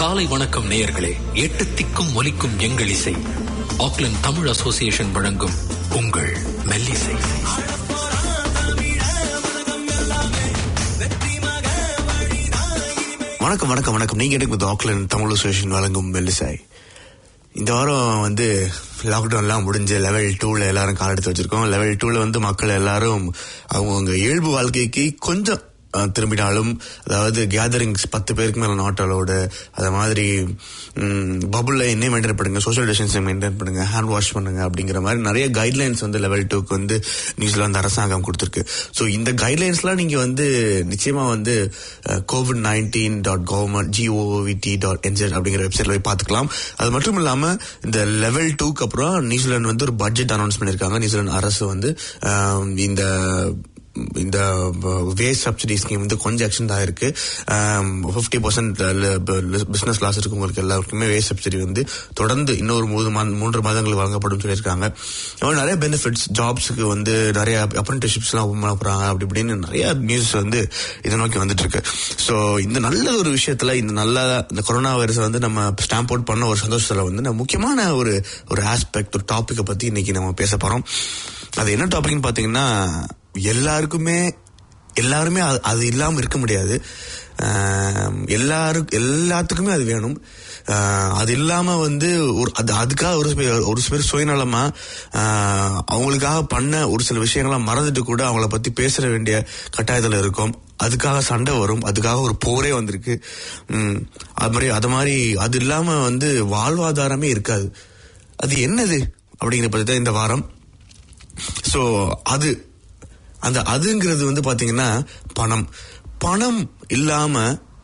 காலை வணக்கம் நேயர்களே எட்டு திக்கும் ஒலிக்கும் எங்கள் இசை ஆக்லாந்து தமிழ் அசோசியேஷன் வழங்கும் உங்கள் மெல்லிசை வணக்கம் வணக்கம் வணக்கம் நீங்க எனக்கு ஆக்லாந்து தமிழ் அசோசியேஷன் வழங்கும் மெல்லிசாய் இந்த வாரம் வந்து லாக்டவுன்லாம் முடிஞ்சு லெவல் டூல எல்லாரும் கால் எடுத்து வச்சிருக்கோம் லெவல் டூல வந்து மக்கள் எல்லாரும் அவங்கவுங்க இயல்பு வாழ்க்கைக்கு கொஞ்சம் அஹ், திரும்பினாலும் அதாவது கேதரிங்ஸ் பத்து பேருக்கு மேல நாட் அலோடு அது மாதிரி பபுள்ல என்ன மெயின்டைன் பண்ணுங்க சோஷியல் டிஸ்டன்ஸ் மெயின்டைன் பண்ணுங்க ஹேண்ட் வாஷ் பண்ணுங்க அப்படிங்கிற மாதிரி நிறைய கைட்லைன்ஸ் வந்து லெவல் டூக்கு வந்து நியூசிலாந்து அரசாங்கம் கொடுத்துருக்கு ஸோ இந்த கைட்லைன்ஸ்லாம் நீங்க வந்து நிச்சயமா வந்து Covid nineteen dot government G O V T dot என்ஜெட் அப்படிங்கிற வெப்சைட்ல போய் பார்த்துக்கலாம் அது மட்டும் இல்லாம இந்த லெவல் டூக்கு அப்புறம் நியூசிலாந்து வந்து ஒரு பட்ஜெட் அனௌன்ஸ் பண்ணிருக்காங்க நியூசிலாந்து அரசு வந்து அஹ், இந்த இந்த வேஸ்ட் சப்சிடி ஸ்கீம் வந்து கொஞ்சம் எக்ஸ்டெண்ட் ஆயிருக்கு ஃபிஃப்டி பர்சன்ட் பிசினஸ் லாஸ் இருக்கவங்களுக்கு எல்லாருக்குமே வேஸ்ட் சப்சிடி வந்து தொடர்ந்து இன்னொரு மூணு மாத மூன்று மாதங்கள் வழங்கப்படும் சொல்லியிருக்காங்க அப்புறம் நிறைய பெனிஃபிட்ஸ் ஜாப்ஸுக்கு வந்து நிறைய அப்ரண்டிஸ்ஷிப்ஸ்லாம் ஓப்பன் பண்ண போறாங்க அப்படி இப்படின்னு நிறைய நியூஸ் வந்து இதை நோக்கி வந்துட்டு இருக்கு ஸோ இந்த நல்ல ஒரு விஷயத்துல இந்த நல்ல இந்த கொரோனா வைரஸ் வந்து நம்ம ஸ்டாம்ப் அவுட் பண்ண ஒரு சந்தோஷத்துல வந்து நம்ம முக்கியமான ஒரு ஒரு ஆஸ்பெக்ட் ஒரு டாபிக்கை பத்தி இன்னைக்கு நம்ம பேச போறோம் அது என்ன டாபிக்னு பாத்தீங்கன்னா எல்லாருக்குமே எல்லாருமே அது- அது இல்லாம இருக்க முடியாது ஆம், எல்லாருக்கும் எல்லாத்துக்குமே அது வேணும் ஆஹ், அது இல்லாம வந்து ஒரு அது அதுக்காக ஒரு சில ஒரு சில பேர் சுயநலமா ஆஹ், அவங்களுக்காக பண்ண ஒரு சில விஷயங்களை மறந்துட்டு கூட அவங்கள பத்தி பேச வேண்டிய கட்டாயத்துல இருக்கும் அதுக்காக சண்டை வரும் அதுக்காக ஒரு போரே வந்திருக்கு உம், அது மாதிரி அது மாதிரி அது இல்லாம வந்து வாழ்வாதாரமே இருக்காது அது என்னது அப்படிங்கிற பத்தி தான் இந்த வாரம் சோ அது அந்த அதுங்கிறது வந்து பாத்தீங்கன்னா பணம் பணம் இல்லாம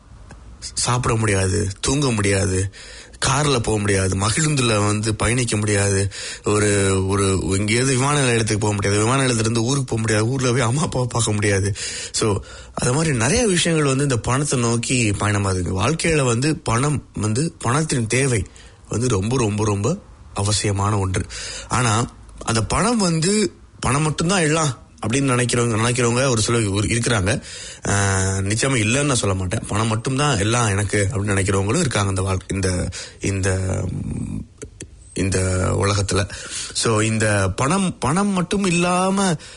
சாப்பிட முடியாது தூங்க முடியாது கார்ல போக முடியாது மகிழுந்துல வந்து பயணிக்க முடியாது ஒரு ஒரு எங்கேயாவது விமான நிலையத்துக்கு போக முடியாது விமான நிலையத்துல இருந்து ஊருக்கு போக முடியாது ஊர்ல போய் அம்மா அப்பாவை பார்க்க முடியாது சோ அது மாதிரி நிறைய விஷயங்கள் வந்து இந்த பணத்தை நோக்கி பயணமாகுது வாழ்க்கையில வந்து பணம் வந்து பணத்தின் தேவை வந்து ரொம்ப ரொம்ப ரொம்ப அவசியமான ஒன்று ஆனா அந்த பணம் வந்து பணம் மட்டும்தான் எல்லாம் அப்படின்னு நினைக்கிறவங்க நினைக்கிறவங்க ஒரு சில ஒரு இருக்கிறாங்க ஆஹ் நிச்சயமா இல்லைன்னு நான் சொல்ல மாட்டேன் பணம் மட்டும்தான் எல்லாம் எனக்கு அப்படின்னு நினைக்கிறவங்களும் இருக்காங்க இந்த வாழ்க்கை இந்த இந்த ம், இந்த உலகத்துல சோ இந்த பணம் பணம் மட்டும் இல்லாம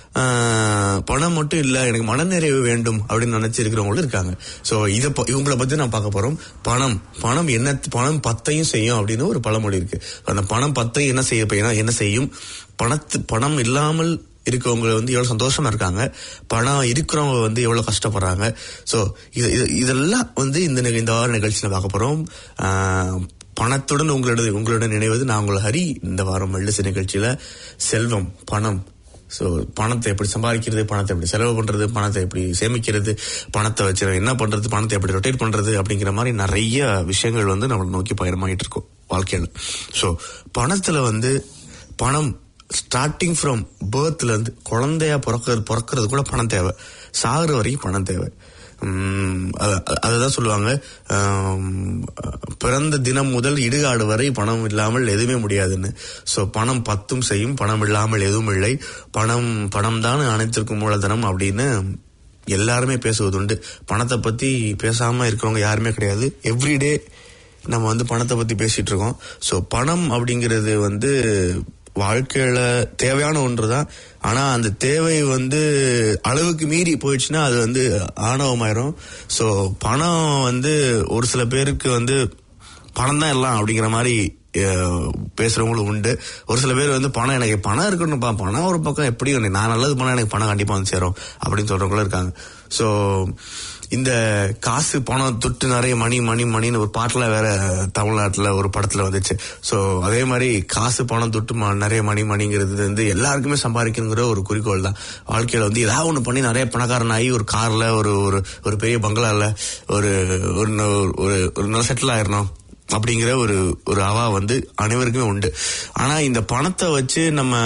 ஆஹ், பணம் மட்டும் இல்ல எனக்கு மனநிறைவு வேண்டும் அப்படின்னு நினைச்சிருக்கிறவங்களும் இருக்காங்க சோ இத ப- இவங்கள பத்தி நான் பார்க்க போறோம் பணம் பணம் என்ன பணம் பத்தையும் செய்யும் அப்படின்னு ஒரு பழமொழி இருக்கு அந்த பணம் பத்தை என்ன செய்ய போய் என்ன செய்யும் பணத்து பணம் இல்லாமல் இருக்கவங்க வந்து எவ்வளவு சந்தோஷமா இருக்காங்க பணம் இருக்கிறவங்க வந்து எவ்வளவு கஷ்டப்படுறாங்க சோ இது இது- இதெல்லாம் வந்து இந்த நிக- இந்த வார நிகழ்ச்சியில பார்க்க போறோம் ஆஹ், பணத்துடன் உங்களோட உங்களோட நினைவது நான் உங்களை ஹரி இந்த வாரம் மெல்லிசை நிகழ்ச்சியில செல்வம் பணம் சோ பணத்தை எப்படி சம்பாதிக்கிறது பணத்தை எப்படி செலவு பண்றது பணத்தை எப்படி சேமிக்கிறது பணத்தை வச்சு என்ன பண்றது பணத்தை எப்படி ரொட்டேட் பண்றது அப்படிங்கிற மாதிரி நிறைய விஷயங்கள் வந்து நம்மளை நோக்கி பயணமாயிட்டு இருக்கோம் வாழ்க்கையில சோ பணத்துல வந்து பணம் ஸ்டார்டிங் ஃப்ரம் பேர்த்ல இருந்து குழந்தையா பிறக்கிறது பிறக்கிறது கூட பணம் தேவை சாகுற வரைக்கும் பணம் தேவை உம், அத- அதுதான் சொல்லுவாங்க ஆம், பிறந்த தினம் முதல் இடுகாடு வரை பணம் இல்லாமல் எதுவுமே முடியாதுன்னு சோ பணம் பத்தும் செய்யும் பணம் இல்லாமல் எதுவும் இல்லை பணம் பணம் தான் அனைத்திற்கும் மூலதனம் அப்படின்னு எல்லாருமே பேசுவதுண்டு பணத்தை பத்தி பேசாம இருக்கிறவங்க யாருமே கிடையாது எவ்ரிடே நம்ம வந்து பணத்தை பத்தி பேசிட்டு இருக்கோம் சோ பணம் அப்படிங்கிறது வந்து வாழ்க்கையில தேவையான ஒன்று தான் ஆனா அந்த தேவை வந்து அளவுக்கு மீறி போயிடுச்சுன்னா அது வந்து ஆணவமாயிரும் சோ பணம் வந்து ஒரு சில பேருக்கு வந்து பணம் தான் எல்லாம் அப்படிங்கிற மாதிரி அஹ், பேசுறவங்களும் உண்டு ஒரு சில பேர் வந்து பணம் எனக்கு பணம் இருக்கணும்ப்பா பணம் ஒரு பக்கம் எப்படி ஒண்ணு, நான் நல்லது பண்ணா எனக்கு பணம் கண்டிப்பா வந்து சேரும் அப்படின்னு சொல்றவங்களும் இருக்காங்க சோ இந்த காசு பணம் தொட்டு நிறைய மணி மணி மணின்னு ஒரு பாட்டுல வேற தமிழ்நாட்டுல ஒரு படத்துல வந்துச்சு சோ அதே மாதிரி காசு பணம் தொட்டு ம- நிறைய மணி மணிங்கிறது வந்து எல்லாருக்குமே சம்பாதிக்கணுங்கிற ஒரு குறிக்கோள் தான் வாழ்க்கையில வந்து ஏதாவது ஒண்ணு பண்ணி நிறைய பணக்காரன் ஆகி ஒரு கார்ல ஒரு ஒரு ஒரு பெரிய பங்களால ஒரு ஒரு ந- ஒரு ஒரு நல்ல செட்டில் ஆயிரணும் அப்படிங்கிற ஒரு ஒரு அவா வந்து அனைவருக்குமே உண்டு ஆனா இந்த பணத்தை வச்சு நம்ம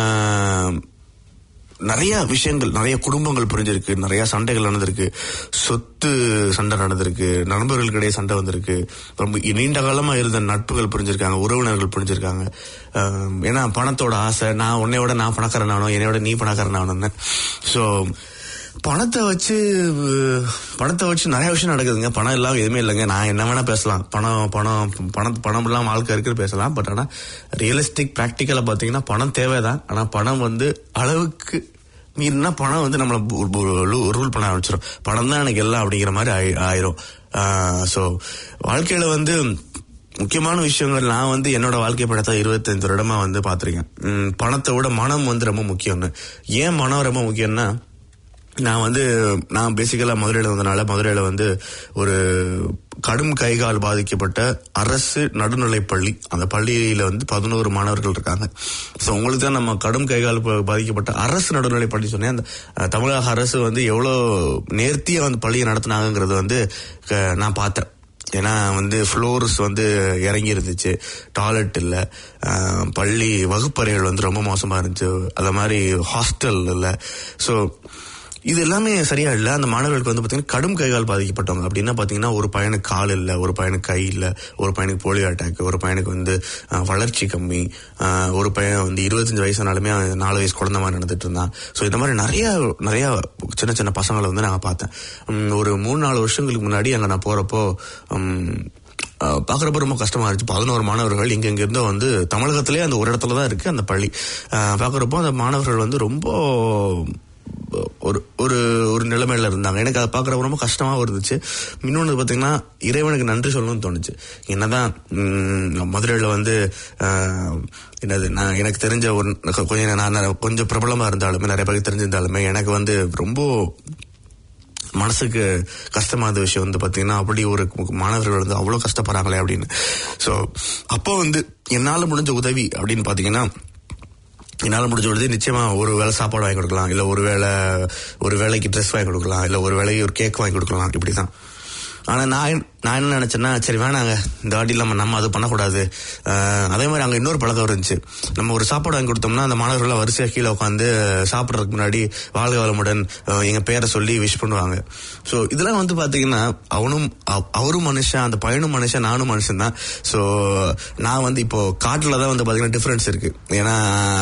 நிறைய விஷயங்கள் நிறைய குடும்பங்கள் புரிஞ்சிருக்கு நிறைய சண்டைகள் நடந்திருக்கு சொத்து சண்டை நடந்திருக்கு நண்பர்களுக்கிடையே சண்டை வந்திருக்கு ரொம்ப நீண்ட காலமா இருந்த நட்புகள் புரிஞ்சிருக்காங்க உறவினர்கள் புரிஞ்சிருக்காங்க ஆஹ் ஏன்னா பணத்தோட ஆசை நான் உன்னையோட நான் பணக்காரன் ஆகணும் என்னையோட நீ பணக்காரன் ஆகணும்னு ஸோ பணத்தை வச்சு அஹ், பணத்தை வச்சு நிறைய விஷயம் நடக்குதுங்க பணம் இல்லாம எதுவுமே இல்லைங்க நான் என்ன வேணா பேசலாம் பணம் பணம் பணம் பணம் இல்லாம வாழ்க்கை இருக்குன்னு பேசலாம் பட் ஆனா ரியலிஸ்டிக் ப்ராக்டிக்கலா பாத்தீங்கன்னா பணம் தேவைதான் ஆனா பணம் வந்து அளவுக்கு மீறினா பணம் வந்து நம்மளை ரூல் பண்ண ஆரம்பிச்சிடும் பணம் தான் எனக்கு எல்லாம் அப்படிங்கிற மாதிரி ஆயி- ஆயிரும் ஸோ வாழ்க்கையில வந்து முக்கியமான விஷயங்கள் நான் வந்து என்னோட வாழ்க்கை படத்தை இருபத்தஞ்சு வருடமா வந்து பார்த்திருக்கேன் உம், பணத்தை விட மனம் வந்து ரொம்ப முக்கியம்னு ஏன் மனம் ரொம்ப முக்கியம்னா நான் வந்து நான் பேசிக்கலா மதுரையில வந்தனால மதுரையில வந்து ஒரு கடும் கைகால் பாதிக்கப்பட்ட அரசு நடுநிலைப் பள்ளி அந்த பள்ளியில வந்து பதினோரு மாணவர்கள் இருக்காங்க ஸோ உங்களுக்கு தான் நம்ம கடும் கைகால் பா- பாதிக்கப்பட்ட அரசு நடுநிலைப் பள்ளி சொன்னேன் அந்த அஹ், தமிழக அரசு வந்து எவ்வளோ நேர்த்தியா அந்த பள்ளியை நடத்துனாங்கிறது வந்து க- நான் பார்த்தேன் ஏன்னா வந்து ஃப்ளோர்ஸ் வந்து இறங்கி இருந்துச்சு டாய்லெட் இல்லை பள்ளி வகுப்பறைகள் வந்து ரொம்ப மோசமா இருந்துச்சு அது மாதிரி ஹாஸ்டல் இல்லை ஸோ இது எல்லாமே சரியா இல்லை அந்த மாணவர்களுக்கு வந்து பார்த்தீங்கன்னா கடும் கைகால் பாதிக்கப்பட்டவங்க அப்படின்னா பார்த்தீங்கன்னா ஒரு பையனுக்கு கால் இல்லை ஒரு பையனுக்கு கை இல்லை ஒரு பையனுக்கு போலியோ அட்டாக் ஒரு பையனுக்கு வந்து அஹ், வளர்ச்சி கம்மி அஹ், ஒரு பையன் வந்து இருபத்தஞ்சு வயசுனாலுமே அவன் நாலு வயசு குழந்தை மாதிரி நடந்துட்டு இருந்தான் ஸோ இந்த மாதிரி நிறைய நிறைய சின்ன சின்ன பசங்களை வந்து நாங்கள் பார்த்தேன் உம், ஒரு மூணு நாலு வருஷங்களுக்கு முன்னாடி அங்கே நான் போறப்போ உம், அஹ் பார்க்கறப்ப ரொம்ப கஷ்டமா இருந்துச்சு பதினோரு மாணவர்கள் இங்க இங்க இருந்தோ வந்து தமிழகத்திலே அந்த ஒரு இடத்துல தான் இருக்கு அந்த பள்ளி அஹ் பார்க்கறப்போ அந்த மாணவர்கள் வந்து ரொம்ப ஒரு ஒரு ஒரு நிலைமையில இருந்தாங்க எனக்கு அதை பார்க்கறப்ப ரொம்ப கஷ்டமாவும் இருந்துச்சு இன்னொன்று பார்த்தீங்கன்னா இறைவனுக்கு நன்றி சொல்லணும்னு தோணுச்சு என்னதான் ம், மதுரையில வந்து அஹ், என்னது நான் எனக்கு தெரிஞ்ச ஒரு கொஞ்சம் நான் நான் கொஞ்சம் பிரபலமா இருந்தாலுமே நிறைய பேருக்கு தெரிஞ்சிருந்தாலுமே எனக்கு வந்து ரொம்ப மனசுக்கு கஷ்டமான விஷயம் வந்து பாத்தீங்கன்னா அப்படி ஒரு மாணவர்கள் வந்து அவ்வளவு கஷ்டப்படுறாங்களே அப்படின்னு சோ அப்போ வந்து என்னால முடிஞ்ச உதவி அப்படின்னு பாத்தீங்கன்னா என்னால முடிஞ்ச உதவி நிச்சயமா ஒரு வேளை சாப்பாடு வாங்கி கொடுக்கலாம் இல்ல ஒரு வேளை ஒரு வேலைக்கு ட்ரெஸ் வாங்கி கொடுக்கலாம் இல்ல ஒரு வேலைக்கு ஒரு கேக் வாங்கி கொடுக்கலாம் இப்படிதான் ஆனா நான் என்ன- நான் என்ன நினைச்சேன்னா சரி வேணாங்க இந்த வாட்டி நம்ம நம்ம அது பண்ணக்கூடாது அஹ், அதே மாதிரி அங்க இன்னொரு பழக்கம் இருந்துச்சு நம்ம ஒரு சாப்பாடு வாங்கி கொடுத்தோம்னா அந்த மாணவர்கள் வரிசையா கீழே உட்காந்து சாப்பிட்றதுக்கு முன்னாடி வாழ்க வளமுடன் அஹ், எங்க பேரை சொல்லி விஷ் பண்ணுவாங்க ஸோ இதெல்லாம் வந்து பாத்தீங்கன்னா அவனும் அவ- அவரும் மனுஷன் அந்த பையனும் மனுஷன் நானும் மனுஷன் தான் ஸோ நான் வந்து இப்போ காட்டுல தான் வந்து பாத்தீங்கன்னா டிஃபரன்ஸ் இருக்கு ஏன்னா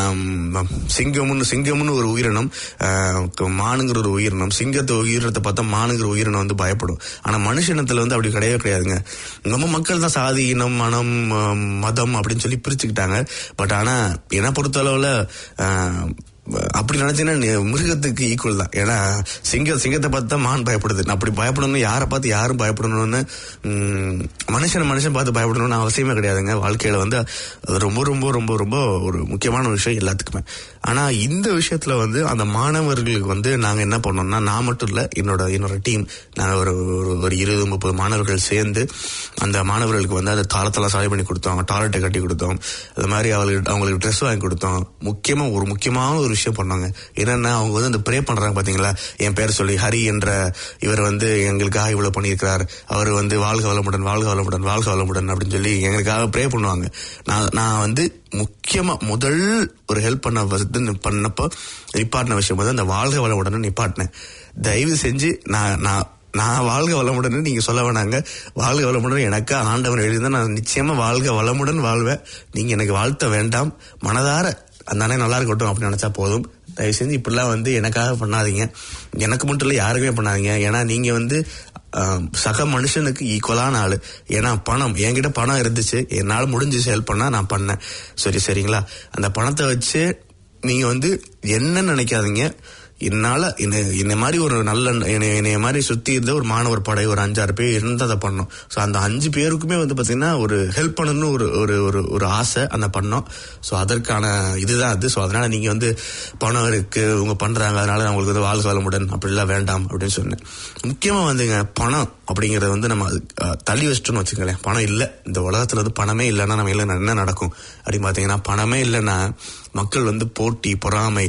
ம், சிங்கம்னு சிங்கம்னு ஒரு உயிரினம் அஹ், மானுங்கிற ஒரு உயிரினம் சிங்கத்தை உயிரினத்தை பார்த்தா மானுங்கிற உயிரினம் வந்து பயப்படும் ஆனா மனுஷனத்துல வந்து அப்படி கிடையவே கிடையாதுங்க நம்ம மக்கள் தான் சாதி இனம் மனம் அஹ், மதம் அப்படின்னு சொல்லி பிரிச்சுக்கிட்டாங்க பட் ஆனா என்னை பொறுத்தளவுல அஹ், அப்படி நினைச்சீங்கன்னா நீ மிருகத்துக்கு ஈக்குவல் தான் ஏன்னா சிங்க சிங்கத்தை பார்த்து தான் மான் பயப்படுது நான் அப்படி பயப்படணும் யாரை பார்த்து யாரும் பயப்படணும்னு ம், மனுஷன் மனுஷன் பார்த்து பயப்படணும்னு அவசியமே கிடையாதுங்க வாழ்க்கையில வந்து அது ரொம்ப ரொம்ப ரொம்ப ரொம்ப ஒரு முக்கியமான விஷயம் எல்லாத்துக்குமே ஆனா இந்த விஷயத்துல வந்து அந்த மாணவர்களுக்கு வந்து நாங்க என்ன பண்ணோம்னா நான் மட்டும் இல்ல என்னோட என்னோட டீம் நாங்க ஒரு ஒரு- ஒரு இருபது முப்பது மாணவர்கள் சேர்ந்து அந்த மாணவர்களுக்கு வந்து அந்த தாளத்தெல்லாம் சரி பண்ணி கொடுத்தோம் டாய்லெட்டை கட்டி கொடுத்தோம் அது மாதிரி அவங்களுக்கு அவங்களுக்கு ட்ரெஸ் வாங்கி கொடுத்தோம் முக்கியமா ஒரு முக்கியமான ஒரு விஷயம் பண்ணாங்க என்னன்னா அவங்க வந்து அந்த ப்ரே பண்றாங்க பாத்தீங்களா என் பேர் சொல்லி ஹரி என்ற இவர் வந்து எங்களுக்காக இவ்வளவு பண்ணியிருக்கிறார் அவர் வந்து வாழ்க வளமுடன் வாழ்க வளமுடன் வாழ்க வளமுடன் அப்படின்னு சொல்லி எங்களுக்காக ப்ரே பண்ணுவாங்க நான் நான் வந்து முக்கியமா முதல் ஒரு ஹெல்ப் பண்ண வந்து பண்ணப்போ நிப்பாட்டின விஷயம் வந்து அந்த வாழ்க வளமுடன் நிப்பாட்டினேன் தயவு செஞ்சு நான் நான் நான் வாழ்க வளமுடன் நீங்க சொல்ல வேணாங்க வாழ்க வளமுடன் எனக்கு ஆண்டவன் எழுதினா நான் நிச்சயமா வாழ்க வளமுடன் வாழ்வேன் நீங்க எனக்கு வாழ்த்த வேண்டாம் மனதார அந்த அண்ணன் நல்லா இருக்கட்டும் அப்படின்னு நினைச்சா போதும் தயவு செஞ்சு இப்படிலாம் வந்து எனக்காக பண்ணாதீங்க எனக்கு மட்டும் இல்லை யாருக்குமே பண்ணாதீங்க ஏன்னா நீங்க வந்து ஆஹ், சக மனுஷனுக்கு ஈக்குவலான ஆளு ஏன்னா பணம் என்கிட்ட பணம் இருந்துச்சு என்னால் முடிஞ்சு ஹெல்ப் பண்ணா நான் பண்ணேன் சரி சரிங்களா அந்த பணத்தை வச்சு நீங்க வந்து என்ன நினைக்காதீங்க என்னால என்ன என்ன மாதிரி ஒரு நல்ல என்னை என்னைய மாதிரி சுத்தி இருந்த ஒரு மாணவர் படை ஒரு அஞ்சாறு பேர் இருந்து அதை பண்ணோம் ஸோ அந்த அஞ்சு பேருக்குமே வந்து பாத்தீங்கன்னா ஒரு ஹெல்ப் பண்ணணும்னு ஒரு ஒரு ஒரு ஒரு ஆசை அந்த பண்ணோம் ஸோ அதற்கான இதுதான் அது ஸோ அதனால நீங்க வந்து பணம் இருக்கு இவங்க பண்றாங்க அதனால உங்களுக்கு வந்து வாழ்க வளமுடன் அப்படிலாம் வேண்டாம் அப்படின்னு சொன்னேன் முக்கியமா வந்துங்க பணம் அப்படிங்கறது வந்து நம்ம அஹ், தள்ளி வச்சிட்டோம்னு வச்சுக்கோங்களேன் பணம் இல்லை இந்த உலகத்துல வந்து பணமே இல்லைன்னா நம்ம எல்லாம் என்ன நடக்கும் அப்படின்னு பாத்தீங்கன்னா பணமே இல்லைன்னா மக்கள் வந்து போட்டி பொறாமை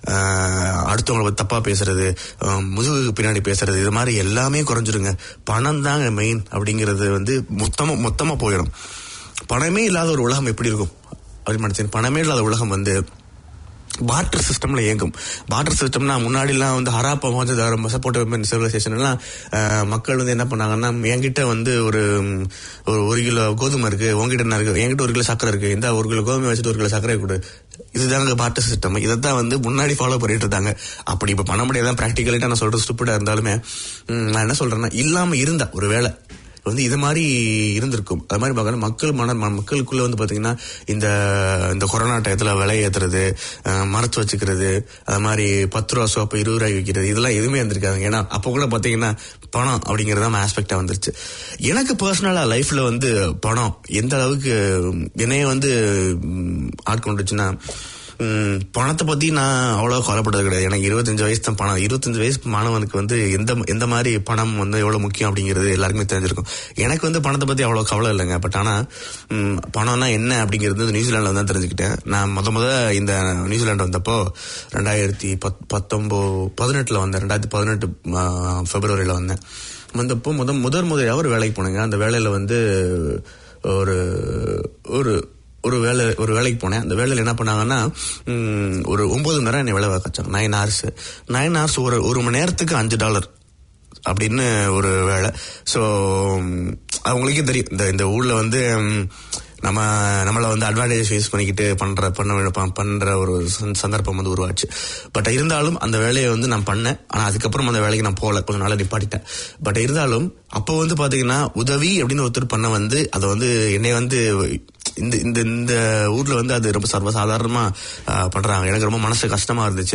ஆஹ், அடுத்தவங்களை பத்தி தப்பா பேசுறது ஆஹ், முதுகுக்கு பின்னாடி பேசுறது இது மாதிரி எல்லாமே குறைஞ்சிருங்க பணம் தாங்க மெயின் அப்படிங்கிறது வந்து மொத்தமா மொத்தமா போயிடும் பணமே இல்லாத ஒரு உலகம் எப்படி இருக்கும் அப்படின்னு நினைச்சேன் பணமே இல்லாத உலகம் வந்து வாட்டர் சிஸ்டம்ல இயங்கும் வாட்டர் சிஸ்டம்னா முன்னாடிலாம் வந்து ஹராப்பா மோஜதாரம் மெசப்போட்டோமியன் சிவிலைசேஷன் எல்லாம் அஹ், மக்கள் வந்து என்ன பண்ணாங்கன்னா என்கிட்ட வந்து ஒரு ம், ஒரு ஒரு கிலோ கோதுமை இருக்கு உங்ககிட்ட என்ன இருக்கு என்கிட்ட ஒரு கிலோ சக்கரை இருக்கு இந்த ஒரு கிலோ கோதுமை வச்சுட்டு ஒரு கிலோ சக்கரை கொடு இதுதாங்க வாட்டர் சிஸ்டம் இதை தான் வந்து முன்னாடி ஃபாலோ பண்ணிட்டு இருந்தாங்க அப்படி இப்ப பண்ண முடியாதான் ப்ராக்டிகலிட்டா நான் சொல்றது ஸ்டூப்பிடா இருந்தாலுமே ம், நான் என்ன சொல்றேன்னா இல்லாம இருந்தா ஒரு வேலை வந்து இது மாதிரி இருந்திருக்கும் அது மாதிரி பார்க்கணும் மக்கள் மன ம- மக்களுக்குள்ள வந்து பாத்தீங்கன்னா இந்த இந்த கொரோனா டயத்துல விலை ஏத்துறது அஹ், மறைச்சு வச்சுக்கிறது அது மாதிரி பத்து ரூபா சோப்பு இருபது ரூபாய் விற்கிறது இதெல்லாம் எதுவுமே இருந்திருக்காது ஏன்னா அப்போ கூட பாத்தீங்கன்னா பணம் அப்படிங்கறது தான் ஆஸ்பெக்டா வந்துருச்சு எனக்கு பர்சனலா லைஃப்ல வந்து பணம் எந்த அளவுக்கு என்னைய வந்து ம், ஆட்கொண்டுச்சுன்னா ம், பணத்தை பத்தி நான் அவ்வளவு கவலைப்பட்டது கிடையாது எனக்கு இருபத்தஞ்சு வயசு தான் பணம் இருபத்தஞ்சு வயசு மாணவனுக்கு வந்து எந்த எந்த மாதிரி பணம் வந்து எவ்வளவு முக்கியம் அப்படிங்கிறது எல்லாருக்குமே தெரிஞ்சிருக்கும் எனக்கு வந்து பணத்தை பத்தி அவ்வளவு கவலை இல்லைங்க பட் ஆனா ம், பணம்னா என்ன அப்படிங்கிறது வந்து நியூசிலாந்துல தான் தெரிஞ்சுக்கிட்டேன் நான் முத முத இந்த நியூசிலாந்து வந்தப்போ ரெண்டாயிரத்தி பத் பத்தொன்பது பதினெட்டுல வந்தேன் ரெண்டாயிரத்தி பதினெட்டு பிப்ரவரியில வந்தேன் வந்தப்போ முத முதல் முதலாக ஒரு வேலைக்கு போனேங்க அந்த வேலையில வந்து ஒரு ஒரு ஒரு வேலை ஒரு வேலைக்கு போனேன் அந்த வேலையில் என்ன பண்ணாங்கன்னா ம், ஒரு ஒன்பது மணி நேரம் என்னை வேலை வச்சாங்க நைன் ஹவர்ஸ் நைன் ஹவர்ஸ் ஒரு ஒரு மணி நேரத்துக்கு அஞ்சு டாலர் அப்படின்னு ஒரு வேலை ஸோ அவங்களுக்கே தெரியும் இந்த இந்த ஊர்ல வந்து ம், நம்ம நம்மளை வந்து அட்வான்டேஜ் யூஸ் பண்ணிக்கிட்டு பண்ற பண்ண வேண்டிய- ப- பண்ற ஒரு சந்த- சந்தர்ப்பம் வந்து உருவாச்சு பட் இருந்தாலும் அந்த வேலையை வந்து நான் பண்ணேன் ஆனா அதுக்கப்புறம் அந்த வேலைக்கு நான் போகல கொஞ்ச நாளா நிப்பாட்டிட்டேன் பட் இருந்தாலும் அப்போ வந்து பாத்தீங்கன்னா உதவி அப்படின்னு ஒருத்தர் பண்ண வந்து அதை வந்து என்னை வந்து இந்த இந்த இந்த ஊர்ல வந்து அது ரொம்ப சர்வசாதாரணமா ஆ, பண்றாங்க எனக்கு ரொம்ப மனசு கஷ்டமா இருந்துச்சு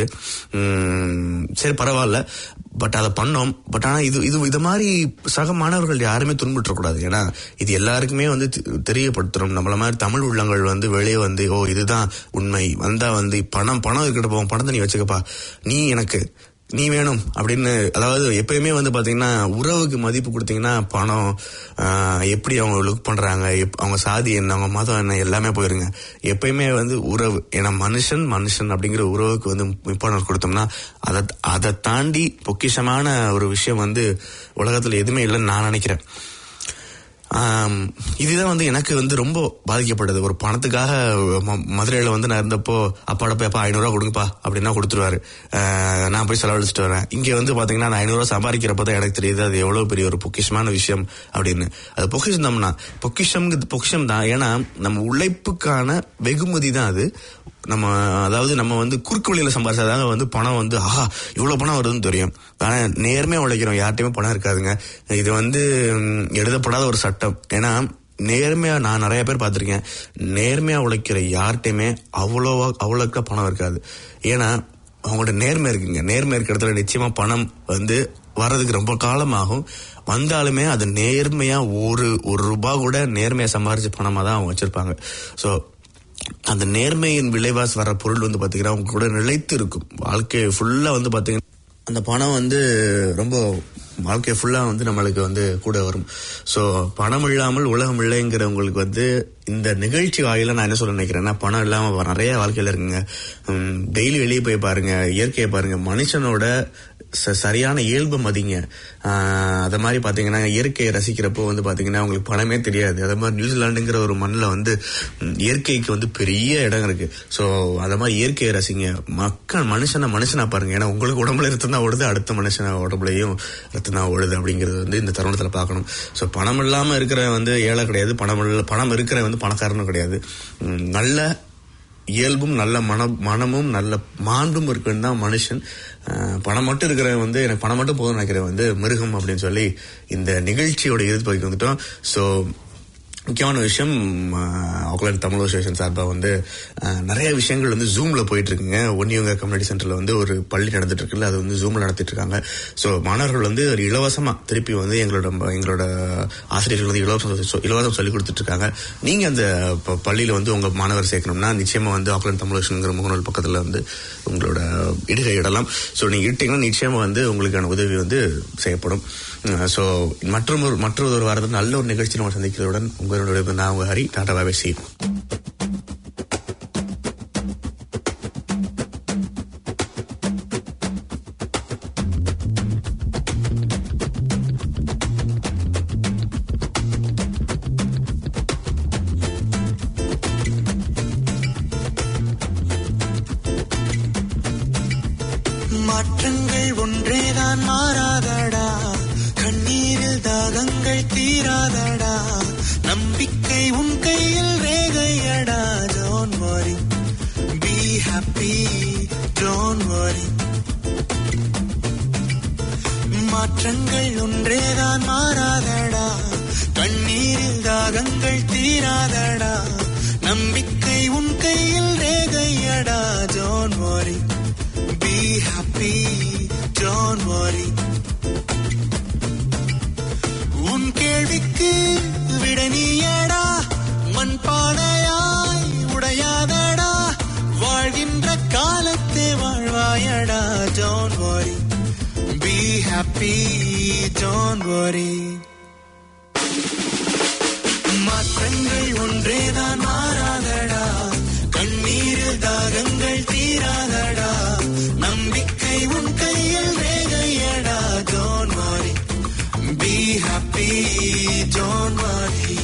உம், சரி பரவாயில்ல பட் அதை பண்ணோம் பட் ஆனா இது இது இது மாதிரி சக மாணவர்கள் யாருமே துன்புற்றக்கூடாது ஏன்னா இது எல்லாருக்குமே வந்து தெ- தெரியப்படுத்தணும் நம்மள மாதிரி தமிழ் உள்ளங்கள் வந்து வெளியே வந்து ஓ இதுதான் உண்மை வந்தா வந்து பணம் பணம் இருக்கட்டும் போ, பணத்தை நீ வச்சுக்கப்பா நீ எனக்கு நீ வேணும் அப்படின்னு அதாவது எப்பயுமே வந்து பாத்தீங்கன்னா உறவுக்கு மதிப்பு கொடுத்தீங்கன்னா பணம் ஆஹ், எப்படி அவங்க லுக் பண்றாங்க எப்- அவங்க சாதி என்ன அவங்க மதம் என்ன எல்லாமே போயிருங்க எப்பயுமே வந்து உறவு ஏன்னா மனுஷன் மனுஷன் அப்படிங்கிற உறவுக்கு வந்து இம்பார்ட்டன்ஸ் கொடுத்தோம்னா அதை அதை தாண்டி பொக்கிஷமான ஒரு விஷயம் வந்து உலகத்துல எதுவுமே இல்லைன்னு நான் நினைக்கிறேன் ஆம், இதுதான் வந்து எனக்கு வந்து ரொம்ப பாதிக்கப்பட்டது ஒரு பணத்துக்காக ம- மதுரையில வந்து நான் இருந்தப்போ அப்பாட போய் அப்பா ஐநூறுரூவா கொடுங்கப்பா அப்படின்னா கொடுத்துருவாரு ஆஹ், நான் போய் செலவழிச்சிட்டு வரேன் இங்க வந்து பாத்தீங்கன்னா நான் ஐநூறுரூவா சம்பாதிக்கிறப்ப தான் எனக்கு தெரியுது அது எவ்வளவு பெரிய ஒரு பொக்கிஷமான விஷயம் அப்படின்னு அது பொக்கிஷம் தான்னா பொக்கிஷம் பொக்கிஷம் தான் ஏன்னா நம்ம உழைப்புக்கான வெகுமதி தான் அது நம்ம அதாவது நம்ம வந்து குறுக்கு வழியில சம்பாதிச்சாதாங்க வந்து பணம் வந்து ஆஹா இவ்வளவு பணம் வருதுன்னு தெரியும் ஆனா நேர்மையா உழைக்கிறோம் யார்ட்டையுமே பணம் இருக்காதுங்க இது வந்து ம், எழுதப்படாத ஒரு சட்டம் ஏன்னா நேர்மையா நான் நிறைய பேர் பார்த்திருக்கேன் நேர்மையா உழைக்கிற யார்கிட்டயுமே அவ்வளோவா அவ்வளோக்கா பணம் இருக்காது ஏன்னா அவங்களோட நேர்மை இருக்குங்க நேர்மை இருக்கிற இடத்துல நிச்சயமா பணம் வந்து வர்றதுக்கு ரொம்ப காலமாகும் வந்தாலுமே அது நேர்மையா ஒரு ஒரு ரூபாய் கூட நேர்மையா சம்பாரிச்ச பணமா தான் அவங்க வச்சிருப்பாங்க ஸோ அந்த நேர்மையின் விளைவாஸ் வர பொருள் வந்து பாத்தீங்கன்னா அவங்க கூட நிலைத்து இருக்கும் வாழ்க்கை ஃபுல்லா வந்து பாத்தீங்கன்னா அந்த பணம் வந்து ரொம்ப வாழ்க்கை ஃபுல்லா வந்து நம்மளுக்கு வந்து கூட வரும் ஸோ பணம் இல்லாமல் உலகம் இல்லைங்கிறவங்களுக்கு வந்து இந்த நிகழ்ச்சி வாயில நான் என்ன சொல்ல நினைக்கிறேன்னா பணம் இல்லாம நிறைய வாழ்க்கையில இருக்குங்க டெய்லி வெளியே போய் பாருங்க இயற்கையை பாருங்க மனுஷனோட ச- சரியான இயல்பு மதிங்க ஆஹ் அத மாதிரி பாத்தீங்கன்னா இயற்கையை ரசிக்கிறப்போ வந்து பாத்தீங்கன்னா உங்களுக்கு பணமே தெரியாது அதே மாதிரி நியூசிலாண்டுங்கிற ஒரு மண்ணில் வந்து ம், இயற்கைக்கு வந்து பெரிய இடம் இருக்கு ஸோ அத மாதிரி இயற்கையை ரசிங்க மக்கள் மனுஷனை மனுஷனா பாருங்க ஏன்னா உங்களுக்கு உடம்புல ரத்தம் தான் ஓடுது அடுத்த மனுஷன உடம்புலையும் ரத்தம் தான் ஓடுது அப்படிங்கிறது வந்து இந்த தருணத்துல பார்க்கணும் ஸோ பணம் இல்லாம இருக்கிற வந்து ஏழை கிடையாது பணம் இல்ல- பணம் இருக்கிற வந்து பணக்காரனும் கிடையாது ம், நல்ல இயல்பும் நல்ல மன மனமும் நல்ல மாண்பும் இருக்குன்னு தான் மனுஷன் அஹ், பணம் மட்டும் இருக்கிறவன் வந்து எனக்கு பணம் மட்டும் போதும் நினைக்கிறவன் வந்து மிருகம் அப்படின்னு சொல்லி இந்த நிகழ்ச்சியோட இறுதி பகுதிக்கு வந்துட்டோம் ஸோ முக்கியமான விஷயம் ஆக்லாண்ட் தமிழ் அசோசியேஷன் சார்பாக வந்து அஹ், நிறைய விஷயங்கள் வந்து ஜூம்ல போயிட்டு இருக்குங்க ஒன்னியவங்க கம்யூனிட்டி சென்டர்ல வந்து ஒரு பள்ளி நடந்துட்டு இருக்குல்ல அது வந்து ஜூம்ல நடத்திட்டு இருக்காங்க ஸோ மாணவர்கள் வந்து ஒரு இலவசமா திருப்பி வந்து எங்களோட எங்களோட ஆசிரியர்கள் வந்து இலவசம் இலவசம் சொல்லி கொடுத்துட்டு இருக்காங்க நீங்க அந்த ப- பள்ளியில வந்து உங்க மாணவர் சேர்க்கணும்னா நிச்சயமா வந்து ஆக்லாண்ட் தமிழ் அசோசியேஷன்ங்கிற முகநூல் பக்கத்துல வந்து உங்களோட இடுகை இடலாம் ஸோ நீங்க இட்டீங்கன்னா நிச்சயமா வந்து உங்களுக்கான உதவி வந்து செய்யப்படும் ஸோ மற்றும் ஒரு மற்றொரு ஒரு வாரத்தில் நல்ல ஒரு நிகழ்ச்சி நம்ம சந்திக்கிறதுடன் உங்களுடைய நான் உங்க ஹரி டாடா பாபை சி ஒன்றேதான் மாறாதடா கண்ணீரில் தாகங்கள் தீராதடா நம்பிக்கை உன் கையில் ரேகையடா don't worry be happy don't worry மாற்றங்கள் ஒன்றேதான் மாறாதடா கண்ணீரில் தாகங்கள் தீராதடா நம்பிக்கை உன் கையில் ரேகையடா don't worry be happy don't worry உன் கேள்விக்கு விட நீயடா மண் பானையாய் உடையாதடா வாழ்கின்ற காலத்தை வாழ்வாயடா don't worry be happy don't worry மாற்றங்கள் ஒன்றேதான் மாறாதடா கண்ணீரில் தாகங்கள் தீராதடா நம்பிக்கை உன் கையில் ரேகையடா don't worry be happy don't worry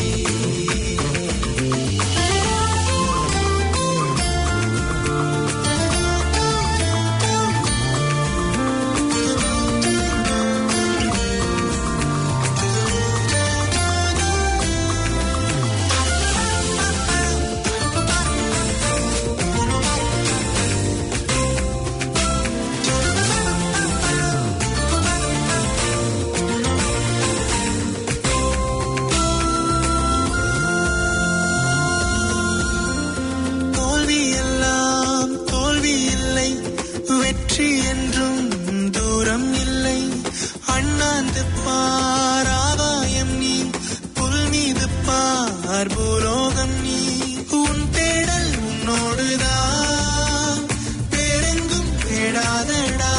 தோல்வி எல்லாம் தோல்வி இல்லை வெற்றி என்றும் தூரம் இல்லை அண்ணாந்து பார் ஆதாயம் நீ புல் மீது பார் பூலோகம் நீ உன் தேடல் உன்னோடுதான் வேறெங்கும் தேடாதடா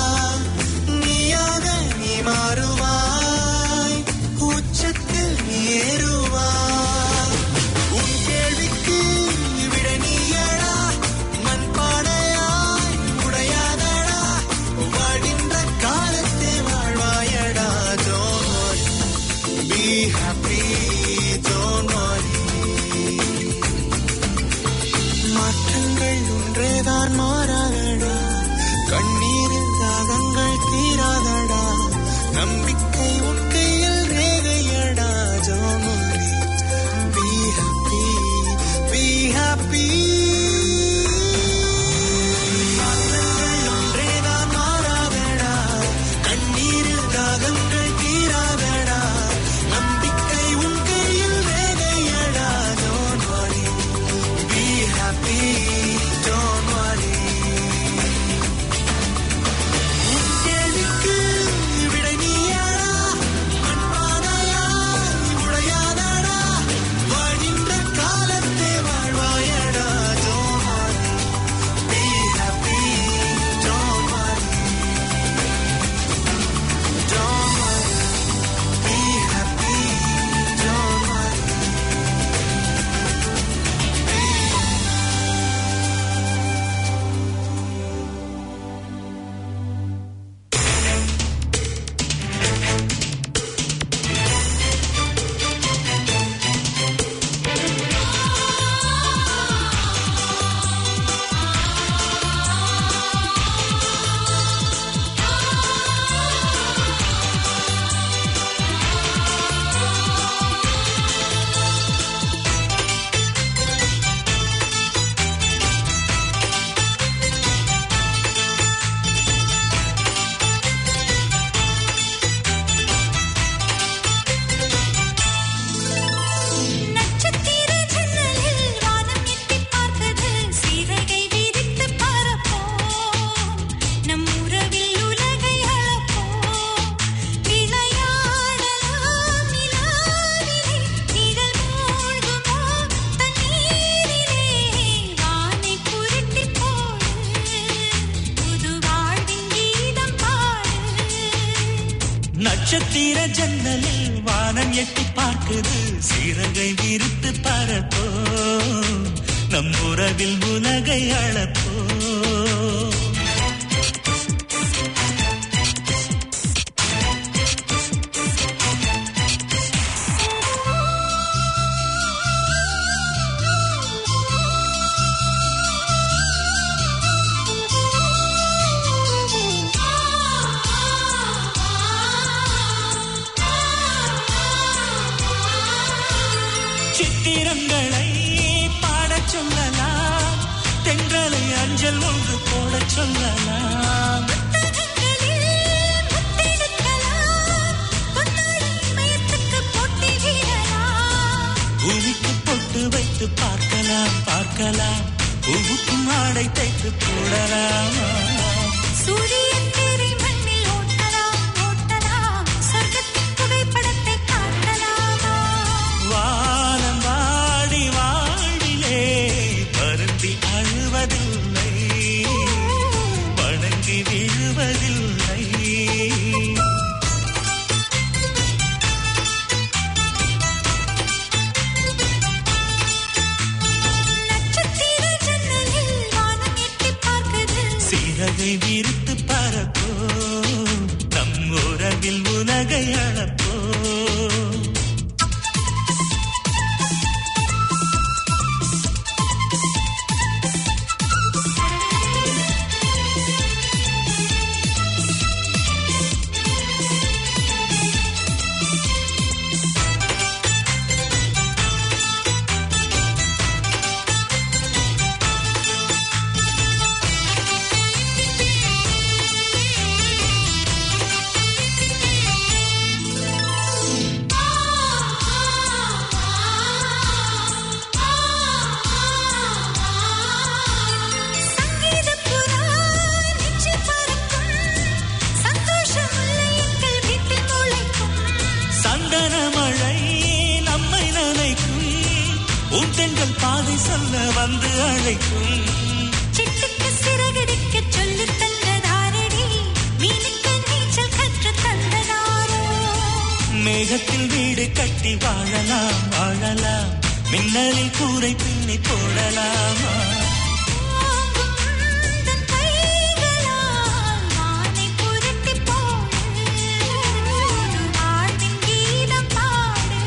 நீயாக நீ மாறுவாய் உச்சத்தில் நீ ஏறுவாய் உன் கேள்விக்கு விட நீயடா மண் பானையாய் உடையாதடா வாழ்கின்ற காலத்தை வாழ்வாயடா டோன்ட் பி ஹாப்பி டோன்ட் மாற்றங்கள் ஒன்றேதான் மாறாதடா கண்ணீரில் தாகங்கள் தீராதடா நம்பிக்கை உன் கையில் ரேகையடா ஜோமொழி பி ஹாப்பி பி ஹாப்பி மாற்றங்கள் ஒன்றேதான் மாறாதடா கண்ணீரில் தாகங்கள் தீராதடா நம்பிக்கை உன் கையில் ரேகையடா don't worry be happy don't worry உன் கேள்விக்கு விடை நீயடா மண்பானையாய் உடையாதடா வாழ்கின்ற காலத்தை வாழ்வாயடா don't worry be happy don't worry don't worry be happy don't worry நட்சத்திர ஜன்னலில் வானம் எட்டிப் பார்த்தது சீரகை விரித்து பரப்போம் நம் உறவில் உலகை அளப்போம் விளையாடலாம் நிலாவிலே நிழல் மூழ்குமா தண்ணீரிலே வானை புரட்டி போடு புது வாழ்வின் கீதம் பாடு நட்சத்திர ஜன்னலில் வானம் எட்டி பார்க்குது சீரகை விரித்து பரப்போ நம் உறவில் உலகை அளப்போ ஆ சித்திரங்களை பாடச் சொல்லலாம் தென்றலை அஞ்சல் ஒன்று போடச் சொல்லலாம் புத்தகங்களில் முத்தெடுக்கலாம் பொன்னாடி இமயத்துக்கு போட்டி வீரலாம் பூமிக்கு பொட்டு வைத்து பார்க்கலாம் பார்க்கலாம் பூவுக்கும் ஆடை தைத்து போடலாம் சூரியன் தேரை மண்ணில் ஓட்டலாம் ஓட்டலாம் சொர்க்கத்தின் புகைப்படத்தை காட்டலாமா வானம் வாடி வாடிலே வருந்தி அழுவதில்லை வணங்கி விழுவதில்லை நட்சத்திர ஜன்னலில் வானம் எட்டிப் பார்க்குது சிறகை விரித்து பறப்போ நம் உறவில் உலகை அளப்போ சங்கீதப் புறா நெஞ்சில் பறக்கும் சந்தோஷம் முல்லையங்கள் வீட்டில் முளைக்கும் சந்தன மழை நம்மை நினைக்கும் உந்தெங்கள் பாதை சொல்ல வந்து அழைக்கும் சிட்டுக்கு சிறகடிக்கச் சொல்லித் தந்ததாரடி மீனுக்கு நீச்சல் கற்றுத் தந்ததாரோ மேகத்தில் வீடு கட்டி வாழலாம் வாழலாம் மின்னலில் கூரை பின்னி போடலாமா ஓங்கும் தன் கைகளால் வானை புரட்டிப் போடு வாழ்வின் கீதம் பாடு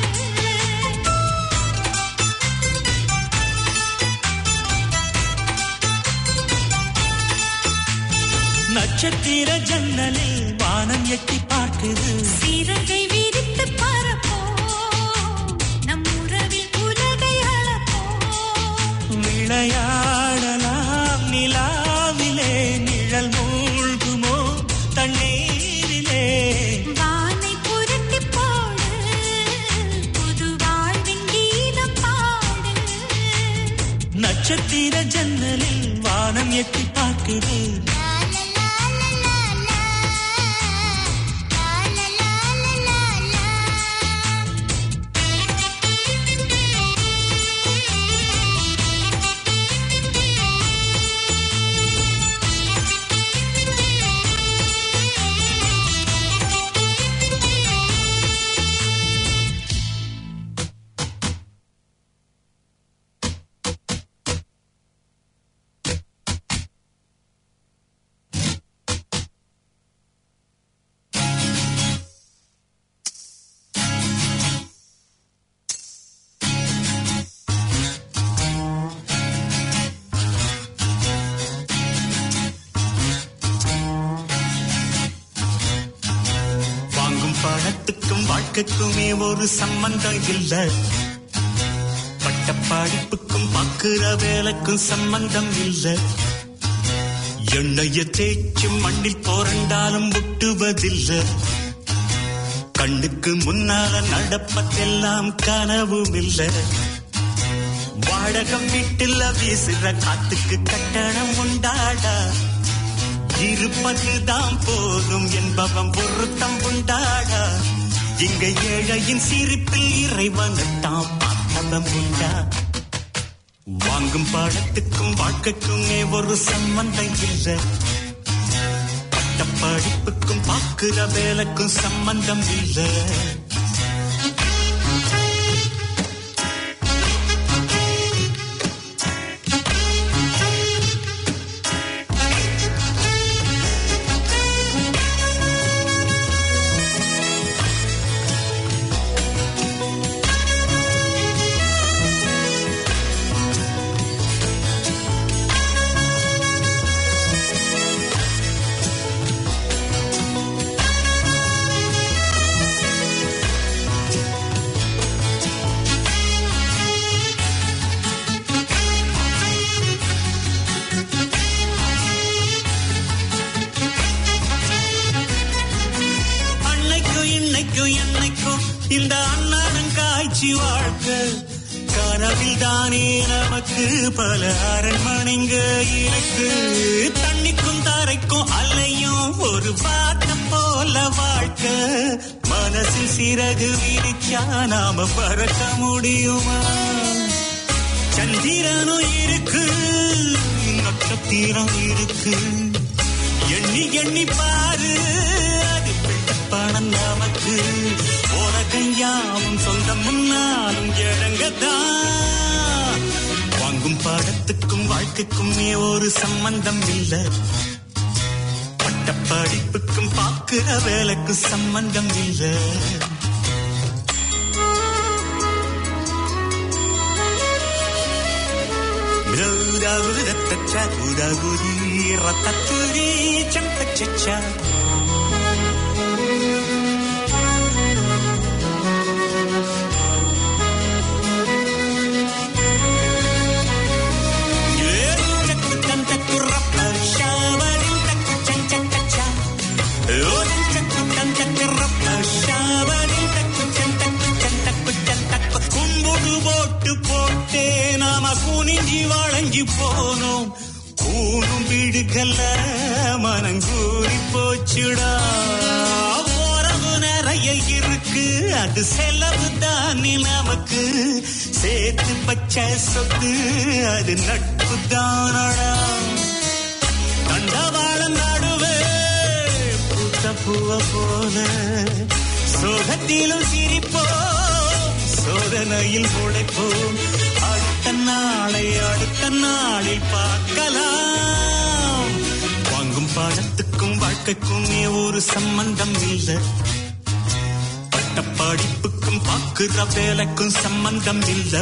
நட்சத்திர ஜன்னலில் வானம் எட்டி பார்க்குது சிறகை விரித்து பறப்போம் நம் உறவில் உலகை அளப்போம் விளையாடலாம் நிலாவிலே நிழல் மூழ்குமோ தண்ணீரிலே வானை புரட்டி போடு புது வாழ்வின் கீதம் பாடு நட்சத்திர ஜன்னலில் வானம் எட்டி பார்க்குது வாங்கும் பணத்துக்கும் வாழ்க்கைக்குமே ஒரு சம்பந்தம் இல்ல பட்ட படிப்புக்கும் பார்க்கிற வேலைக்கும் சம்பந்தம் இல்ல எண்ணெய தேய்ச்சி மண்ணில் போரண்டாலும் ஒட்டுவதில்ல கண்ணுக்கு முன்னால நடப்பதெல்லாம் கனவும் இல்ல வாடகம் வீட்டுல வீசுற காத்துக்கு கட்டணம் உண்டாடா இருப்பதுதான் போதும் என்பவன் பொருத்தம் உண்டாடா இங்க ஏழையின் சிரிப்பில் இறைவனைத்தான் பார்த்தவன் உண்டா வாங்கும் படத்துக்கும் வாழ்க்கைக்குமே ஒரு சம்பந்தம் இல்ல பட்ட படிப்புக்கும் பார்க்கிற வேலைக்கும் சம்பந்தம் இல்ல அண்ணனும் காய்ச்சி வாழ்க்கை கனவில் தானே நமக்கு பல அரண்மனைங்க இருக்கு தண்ணிக்கும் தரைக்கும் அலையும் ஒரு வாட்டம் போல வாழ்க்கை மனசில் சிறகு விரிச்சா நாம பறக்க முடியுமா சந்திரனும் இருக்கு நட்சத்திரம் இருக்கு எண்ணி எண்ணி பாரு அது பணம் நமக்கு உலகம் யாவும் சொந்தம் முன்னாலும் இழங்கதான் வாங்கும் பாடத்துக்கும் வாழ்க்கைக்கும் ஒரு சம்பந்தம் இல்லை பட்ட படிப்புக்கும் பார்க்கிற வேலைக்கு சம்பந்தம் இல்லை கும்புடு போட்டு போட்டே நாம குனிஞ்சி வளைஞ்சி போனோம் கூணும் வீடுகள்ல மனங்கூறி போச்சுடா உறவு நிறைய இருக்கு அது செலவு தானே நமக்கு சேர்த்து பச்சை சொத்து அது நட்பு தானடா தண்டவாளம் நடுவே பூத்த பூவ போல சோகத்திலும் சிரிப்போம் சோதனையில் உழைப்போம் அடுத்த நாளை அடுத்த நாளில் பார்க்கலாம் வாங்கும் பாடத்துக்கும் வாழ்க்கைக்கும் ஒரு சம்பந்தம் இல்லை பட்ட படிப்புக்கும் பார்க்கிற வேலைக்கும் சம்பந்தம் இல்லை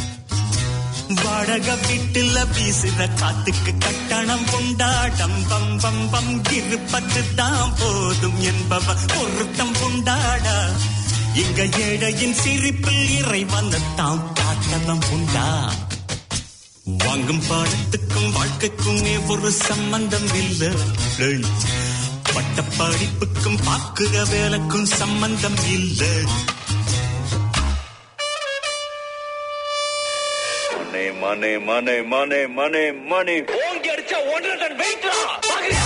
வாடகை வீட்டுல வீசுற காத்துக்கு கட்டணம் உண்டாடம் பம் பம் பம் இருப்பது தான் போதும் என்பவ ஒருத்தம் உண்டாடா இங்க ஏழையின் சிரிப்பில் இறைவன் தாம் காட்டணம் உண்டா வாங்கும் பாடத்துக்கும் வாழ்க்கைக்குமே ஒரு சம்பந்தம் இல்லை பட்ட படிப்புக்கும் பார்க்கிற வேலைக்கும் சம்பந்தம் இல்லை மணி மணி மணி மணி மணி ஓங்கி அடிச்சா ஒன்றரை டன் வெயிட்ரா பாக்குறியா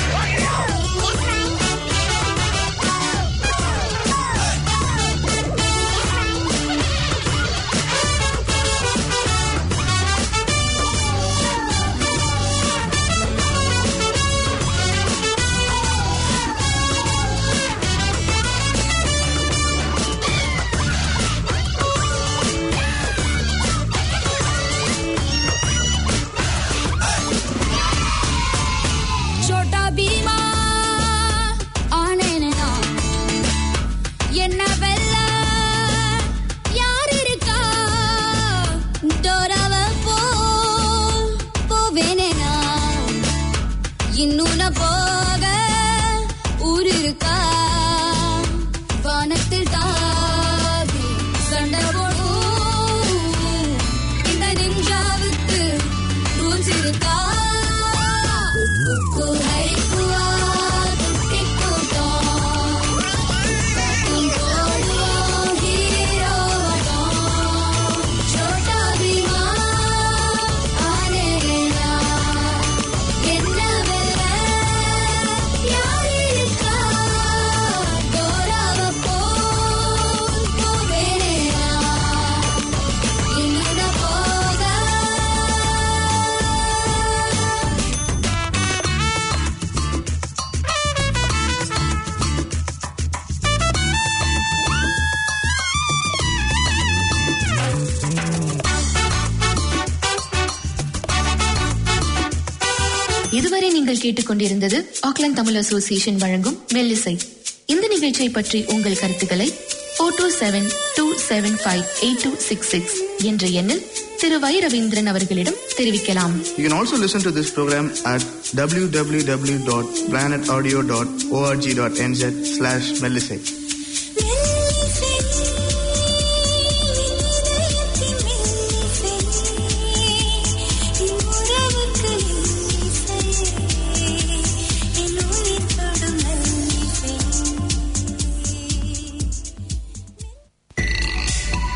छोटा பீமா ஆனேனே நான் என்ன வெல்ல யார் இருக்கா டோராவ போ போவேனே நான் இன்னும் நான் போக ஊர் இருக்கா வானத்தில் தாவி சண்டை போடும் இந்த நெஞ்சாவுக்கு ரூல்ஸ் இருக்கா குஹைக்குவா குட்டிக்குட்டோம் போடுவோம் ஹீரோவட்டம் சோட்டா பீமா ஆனேனா என்ன வெல்ல யார் இருக்கா டோராவ போல் போவேனா இன்னும் போக இதுவரை நீங்கள் கேட்டுக்கொண்டிருந்தது ஆக்லாந்து தமிழ் அசோசியேஷன் வழங்கும் மெல்லிசை இந்த நிகழ்ச்சியை பற்றி உங்கள் கருத்துக்களை four two seven two seven five eight two six six என்ற எண்ணில் திரு வை ரவீந்திரன் அவர்களிடம் தெரிவிக்கலாம் You can also listen to this program at www.planetaudio.org.nz slash Melisate.